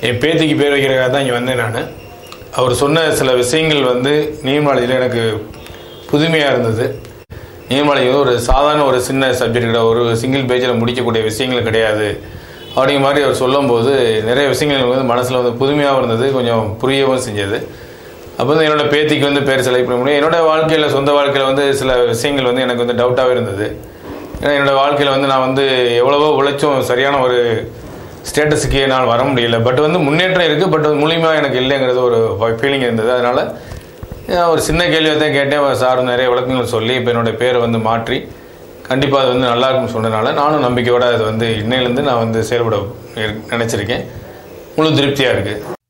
என் பேத்திக்கு பேர் வைக்கிறதுக்காக தான் இங்கே வந்தேன் நான் அவர் சொன்ன சில விஷயங்கள் வந்து நீர்மாலையில் எனக்கு புதுமையாக இருந்தது நீர்மாலை வந்து ஒரு சாதாரண ஒரு சின்ன சப்ஜெக்ட் கிடையாது ஒரு சிங்கிள் பேஜில் முடிக்கக்கூடிய விஷயங்கள் கிடையாது அப்படிங்கிற மாதிரி அவர் சொல்லும்போது நிறைய விஷயங்கள் எனக்கு வந்து மனசில் வந்து புதுமையாகவும் இருந்தது கொஞ்சம் புரியவும் செஞ்சது அப்போ வந்து என்னோட பேத்திக்கு வந்து பேர் செலக்ட் பண்ண முடியும் என்னோட வாழ்க்கையில் சொந்த வாழ்க்கையில் வந்து சில விஷயங்கள் வந்து எனக்கு வந்து டவுட்டாகவே இருந்தது ஏன்னா என்னோட வாழ்க்கையில் வந்து நான் வந்து எவ்வளவோ உழைச்சும் சரியான ஒரு ஸ்டேட்டஸுக்கு என்னால் வர முடியல பட் வந்து முன்னேற்றம் இருக்குது பட் அது முழுமையாக எனக்கு இல்லைங்கிறது ஒரு ஃபீலிங் இருந்தது அதனால் நான் ஒரு சின்ன கேள்வியை தான் கேட்டேன் சார் நிறைய விளக்கங்கள் சொல்லி இப்போ என்னோட பேரை வந்து மாற்றி கண்டிப்பாக அது வந்து நல்லா இருக்கும்னு சொன்னதுனால நானும் நம்பிக்கையோடு அது வந்து இன்னையிலேருந்து நான் வந்து செயல்பட நினச்சிருக்கேன் முழு திருப்தியாக இருக்குது